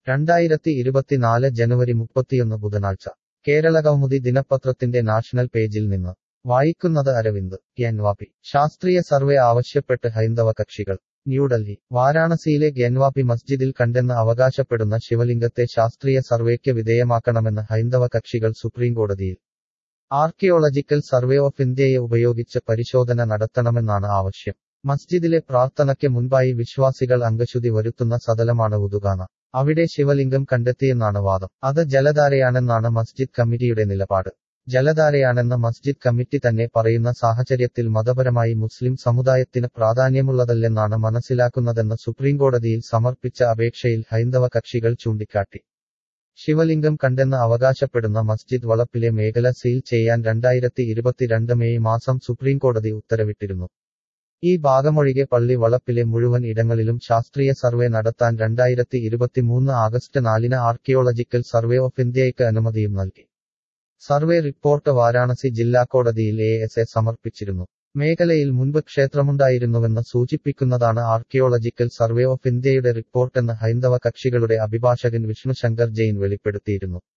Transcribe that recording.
രണ്ടായിരത്തി ഇരുപത്തിനാല് ജനുവരി മുപ്പത്തിയൊന്ന് ബുധനാഴ്ച കേരളകൗമുദി ദിനപത്രത്തിന്റെ നാഷണൽ പേജിൽ നിന്ന് വായിക്കുന്നത് അരവിന്ദ് ഗ്യൻവാപി ശാസ്ത്രീയ സർവേ ആവശ്യപ്പെട്ട് ഹൈന്ദവ കക്ഷികൾ ന്യൂഡൽഹി വാരാണസിയിലെ ഗ്യൻവാപി മസ്ജിദിൽ കണ്ടെന്ന് അവകാശപ്പെടുന്ന ശിവലിംഗത്തെ ശാസ്ത്രീയ സർവേക്ക് വിധേയമാക്കണമെന്ന് ഹൈന്ദവ കക്ഷികൾ സുപ്രീംകോടതിയിൽ ആർക്കിയോളജിക്കൽ സർവേ ഓഫ് ഇന്ത്യയെ ഉപയോഗിച്ച് പരിശോധന നടത്തണമെന്നാണ് ആവശ്യം മസ്ജിദിലെ പ്രാർത്ഥനയ്ക്ക് മുൻപായി വിശ്വാസികൾ അംഗശുദ്ധി വരുത്തുന്ന സദലമാണ് ഉദുകാന അവിടെ ശിവലിംഗം കണ്ടെത്തിയെന്നാണ് വാദം അത് ജലധാരയാണെന്നാണ് മസ്ജിദ് കമ്മിറ്റിയുടെ നിലപാട് ജലധാരയാണെന്ന് മസ്ജിദ് കമ്മിറ്റി തന്നെ പറയുന്ന സാഹചര്യത്തിൽ മതപരമായി മുസ്ലിം സമുദായത്തിന് പ്രാധാന്യമുള്ളതല്ലെന്നാണ് മനസ്സിലാക്കുന്നതെന്ന് സുപ്രീംകോടതിയിൽ സമർപ്പിച്ച അപേക്ഷയിൽ ഹൈന്ദവ കക്ഷികൾ ചൂണ്ടിക്കാട്ടി ശിവലിംഗം കണ്ടെന്ന് അവകാശപ്പെടുന്ന മസ്ജിദ് വളപ്പിലെ മേഖല സീൽ ചെയ്യാൻ രണ്ടായിരത്തി ഇരുപത്തിരണ്ട് മെയ് മാസം സുപ്രീംകോടതി ഉത്തരവിട്ടിരുന്നു ഈ ഭാഗമൊഴികെ പള്ളി വളപ്പിലെ മുഴുവൻ ഇടങ്ങളിലും ശാസ്ത്രീയ സർവേ നടത്താൻ രണ്ടായിരത്തി ഇരുപത്തിമൂന്ന് ആഗസ്റ്റ് നാലിന് ആർക്കിയോളജിക്കൽ സർവേ ഓഫ് ഇന്ത്യയ്ക്ക് അനുമതിയും നൽകി സർവേ റിപ്പോർട്ട് വാരാണസി ജില്ലാ കോടതിയിൽ എ എസ് എ സമർപ്പിച്ചിരുന്നു മേഖലയിൽ മുൻപ് ക്ഷേത്രമുണ്ടായിരുന്നുവെന്ന് സൂചിപ്പിക്കുന്നതാണ് ആർക്കിയോളജിക്കൽ സർവേ ഓഫ് ഇന്ത്യയുടെ റിപ്പോർട്ടെന്ന് ഹൈന്ദവ കക്ഷികളുടെ അഭിഭാഷകൻ വിഷ്ണു ശങ്കർ ജെയിൻ വെളിപ്പെടുത്തിയിരുന്നു